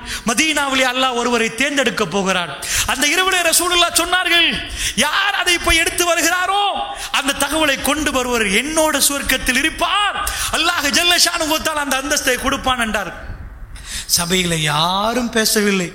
மதீனாவிலே அல்லாஹ் ஒருவரை தேர்ந்தெடுக்க போகிறார் அந்த இரவிலே ரசூலுல்லாஹ் சொன்னார்கள் யார் அதை போய் எடுத்து வருகிறாரோ அந்த தகவலை கொண்டு வருவர் என்னோட சுவர்க்கத்தில் இருப்பார் அல்லாஹ் ஜல்லஷானு அந்த அந்தஸ்தை கொடுப்பான் என்றார் சபையில யாரும் பேசவில்லை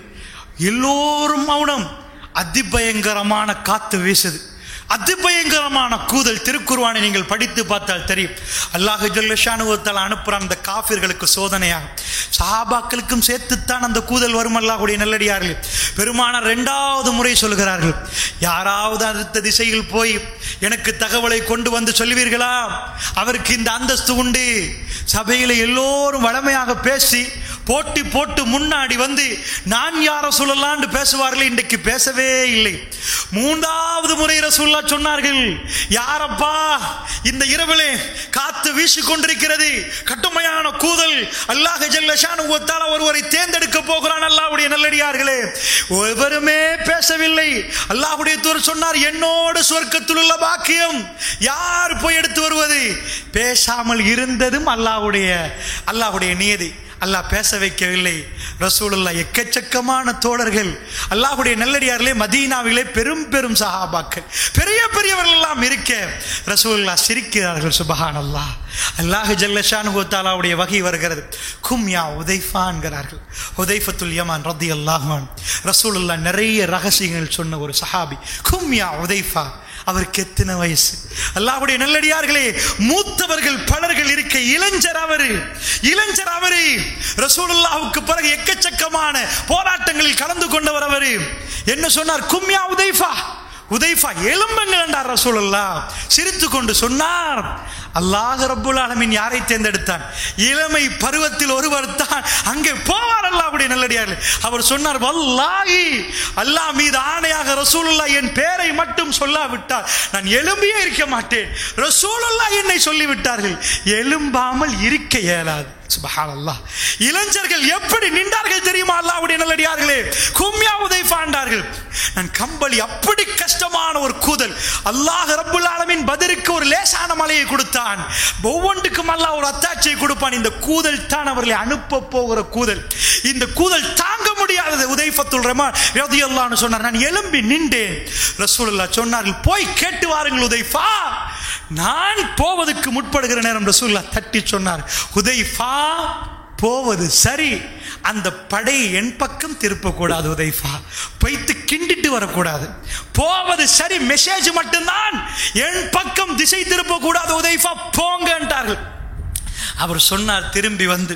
எல்லோரும் மௌனம் அதிபயங்கரமான காத்து வீசுது அதிபயங்கரமான கூதல் திருக்குர்வானை நீங்கள் படித்து பார்த்தால் தெரியும் அல்லாஹ் ஜல்லஷானுவத்தால் அனுப்புகிற அந்த காஃபிர்களுக்கு சோதனையாக சஹாபாக்களுக்கும் சேர்த்துத்தான் அந்த கூதல் வரும் அல்லாஹுடைய நல்லடியார்கள் பெருமானார் ரெண்டாவது முறை சொல்கிறார்கள் யாராவது அடுத்த திசையில் போய் எனக்கு தகவலை கொண்டு வந்து சொல்லுவீர்களா அவருக்கு இந்த அந்தஸ்து உண்டு சபையில் எல்லோரும் வளமையாக பேசி போட்டி போட்டு முன்னாடி வந்து நான் யார சொல்லலான்னு பேசுவார்கள் இன்றைக்கு பேசவே இல்லை மூன்றாவது முறை ரசூல்லா சொன்னார்கள் யாரப்பா இந்த இரவிலே காத்து வீசி கொண்டிருக்கிறது கட்டுமையான கூதல் அல்லாஹ் ஜல்லஷானு ஒத்தால ஒருவரை தேர்ந்தெடுக்க போகிறான் அல்லாஹ்வுடைய நல்லடியார்களே ஒருவருமே பேசவில்லை அல்லாஹ்வுடைய தூர் சொன்னார் என்னோடு சொர்க்கத்தில் உள்ள பாக்கியம் யார் போய் எடுத்து வருவது பேசாமல் இருந்ததும் அல்லாஹ்வுடைய அல்லாஹ்வுடைய நியதி அல்லாஹ் பேச வைக்கவில்லை ரசூலுல்லா எக்கச்சக்கமான தோழர்கள் அல்லாஹுடைய நல்லடியார்களே மதீனாவிலே பெரும் பெரும் சஹாபாக்கள் பெரிய பெரியவர்கள் எல்லாம் இருக்க ரசூலுல்லா சிரிக்கிறார்கள் சுபஹான் அல்லாஹ் அல்லாஹ் ஜல்லஷான் ஹோத்தாலாவுடைய வகை வருகிறது கும்யா உதைஃபான்கிறார்கள் உதைஃபத்துல் யமான் ரத்தி அல்லாஹான் ரசூலுல்லா நிறைய ரகசியங்கள் சொன்ன ஒரு சஹாபி கும்யா உதைஃபா அவருக்கு எத்தனை வயசு அல்லாஹ்வுடைய நல்லடியார்களே மூத்தவர்கள் பலர்கள் இருக்க இளைஞர் அவரு இளைஞர் அவரு ரசூலுல்லாஹுக்கு பிறகு எக்கச்சக்கமான போராட்டங்களில் கலந்து கொண்டவர் அவரு என்ன சொன்னார் கும்யா உதைஃபா உதைஃபா எலும்புங்கள் என்றார் ரசூலுல்லா சிரித்து கொண்டு சொன்னார் அல்லாஹ் ரப்புல் ஆலமீன் யாரை தேர்ந்தெடுத்தான் இளமை பருவத்தில் ஒருவர் தான் அங்கே போவார் அல்லாஹ்வுடைய நல்லடியார்கள் அவர் சொன்னார் வல்லாஹி அல்லாஹ் மீது ஆணையாக ரசூலுல்லா என் பேரை மட்டும் சொல்லாவிட்டால் நான் எலும்பியே இருக்க மாட்டேன் ரசூலுல்லா என்னை சொல்லிவிட்டார்கள் எலும்பாமல் இருக்க இயலாது சுபஹானல்லாஹ் இளைஞர்கள் எப்படி நின்றார்கள் தெரியுமா அல்லாஹ்வுடைய நல்லடியார்களே கும்யா உதைஃபாண்டார்கள் நான் கம்பளி அப்படி கஷ்டமான ஒரு கூதல் அல்லாஹ் ரப்புல் ஆலமீன் பதிருக்கு ஒரு லேசான மலையை கொடுத்தான் ஒவ்வொன்றுக்கும் அல்லாஹ் ஒரு அத்தாட்சியை கொடுப்பான் இந்த கூதல் தான் அவர்களை அனுப்ப போகிற கூதல் இந்த கூதல் தாங்க முடியாதது உதைஃபத்துல் ரஹ்மான் ரலியல்லாஹு சொன்னார் நான் எழும்பி நின்றேன் ரசூலுல்லாஹ் சொன்னார்கள் போய் கேட்டு வாருங்கள் உதைஃபா நான் போவதற்கு முற்படுகிற நேரம் ரசூல்லா தட்டி சொன்னார் உதைஃபா போவது சரி அந்த படை என் பக்கம் திருப்பக்கூடாது உதைஃபா வைத்து கிண்டிட்டு வரக்கூடாது போவது சரி மெசேஜ் மட்டும்தான் என் பக்கம் திசை திருப்பக்கூடாது உதைஃபா போங்க என்றார்கள் அவர் சொன்னார் திரும்பி வந்து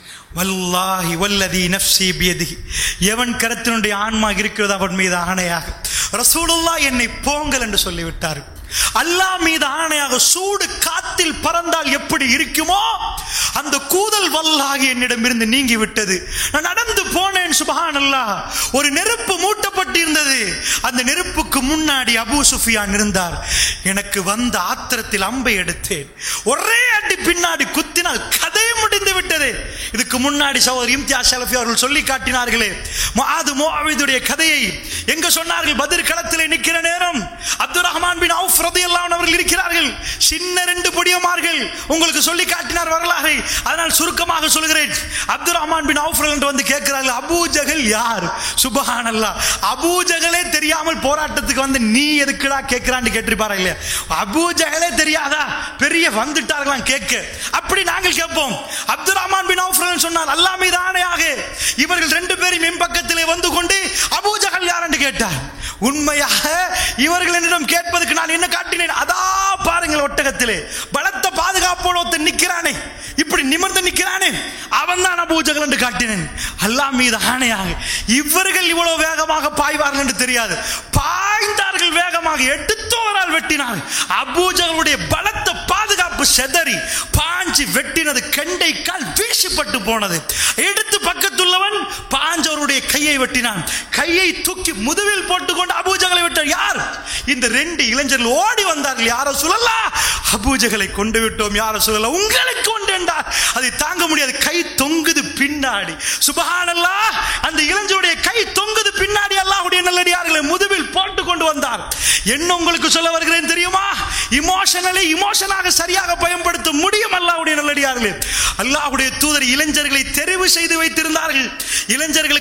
வல்லாஹி வல்லதி நஃப்சி பியதிஹி எவன் கரத்தினுடைய ஆன்மா இருக்கிறது அவன் மீது ஆணையாக ரசூலுல்லா என்னை போங்கள் என்று சொல்லிவிட்டார் அல்லாஹ் மீது ஆணையாக சூடு காத்தில் பறந்தால் எப்படி இருக்குமோ அந்த கூதல் வல்லாகி என்னிடமிருந்து நீங்கி விட்டது நான் நடந்து போனேன் சுபஹான் அல்லாஹ் ஒரு நெருப்பு மூட்டப்பட்டிருந்தது அந்த நெருப்புக்கு முன்னாடி அபூ சுஃபியான் இருந்தார் எனக்கு வந்த ஆத்திரத்தில் அம்பை எடுத்தேன் ஒரே அடி பின்னாடி குத்தினால் கதை முடிந்து விட்டது இதுக்கு முன்னாடி சகோதரி இம்தியா ஷலஃபி அவர்கள் சொல்லி காட்டினார்களே முஆது முஆவிதுடைய கதையை எங்க சொன்னார்கள் பதிர் களத்திலே நிற்கிற நேரம் அப்துல் ரஹ்மான் பின் அவுஃப் ரலியல்லாஹு அன்ஹு அவர்கள் இருக்கிறார்கள் சின்ன ரெண்டு பொடியமார்கள் உங்களுக்கு சொல்லி காட்டினார் வரலாறு அதனால் சுருக்கமாக சொல்கிறேன் அப்துல் ரஹ்மான் பின் அவுஃப் என்று வந்து கேட்கிறார்கள் அபூ ஜஹல் யார் சுபஹானல்லாஹ் அபூ ஜஹலே தெரியாமல் போராட்டத்துக்கு வந்து நீ எதுக்குடா கேட்கிறான்னு கேட்டிருப்பாரா இல்லையா அபூ ஜஹலே தெரியாதா பெரிய வந்துட்டார்களாம் கேட்க அப்படி நாங்கள் கேட்போம் அப்துல் ரஹ்மான் பின் அவுஃப் சொன்னார் அல்லாஹ் மீது ஆணையாக இவர்கள் ரெண்டு பேரும் என் பக்கத்திலே வந்து கொண்டு அபூ ஜஹல் யார் என்று கேட்டார் உண்மையாக இவர்கள் என்னிடம் கேட்பதற்கு நான் என்ன காட்டினேன் அதா பாருங்கள் ஒட்டகத்திலே பலத்த பாதுகாப்போடு ஒருத்தன் நிற்கிறானே இப்படி நிமிர்ந்து நிற்கிறானே அவன் தான் அபூஜகல் என்று காட்டினேன் அல்லாஹ் மீது ஆணையாக இவர்கள் இவ்வளவு வேகமாக பாய்வார்கள் என்று தெரியாது பாய்ந்தார்கள் வேகமாக எடுத்தோரால் வெட்டினார்கள் அபூஜகளுடைய பலத்த பாதுகாப்பு செதறி பாஞ்சு வெட்டினது கெண்டை கால் வீசப்பட்டு போனது எடுத்து பக்கத்துள்ளவன் பாஞ்சவருடைய கையை வெட்டினான் கையை தூக்கி முதுவில் போட்டுக்கொண்டு அபூஜகளை விட்டார் யார் இந்த ரெண்டு இளைஞர்கள் ஓடி வந்தார்கள் யாரோ சொல்லலா அபூஜகளை கொண்டு விட்டோம் யாரோ சொல்லல உங்களுக்கு கொண்டு என்றார் அதை தாங்க முடியாது கை தொங்குது பின்னாடி சுபஹானல்லா அந்த இளைஞருடைய கை தொங்குது பின்னாடி அல்லாஹ்வுடைய நல்லடியார்களை முதுவில் போட்டு கொண்டு வந்தார் என்ன உங்களுக்கு சொல்ல வருகிறேன் தெரியுமா இமோஷனலை இமோஷனாக சரியாக பயன்படுத்த முடியும் அல்லாஹ்வுடைய நல்லடியார்களே அல்லாஹ்வுடைய தூதர் இளைஞர்களை தெரிவு செய்து வைத்திருந்தார்கள் இளைஞர்களுக்கு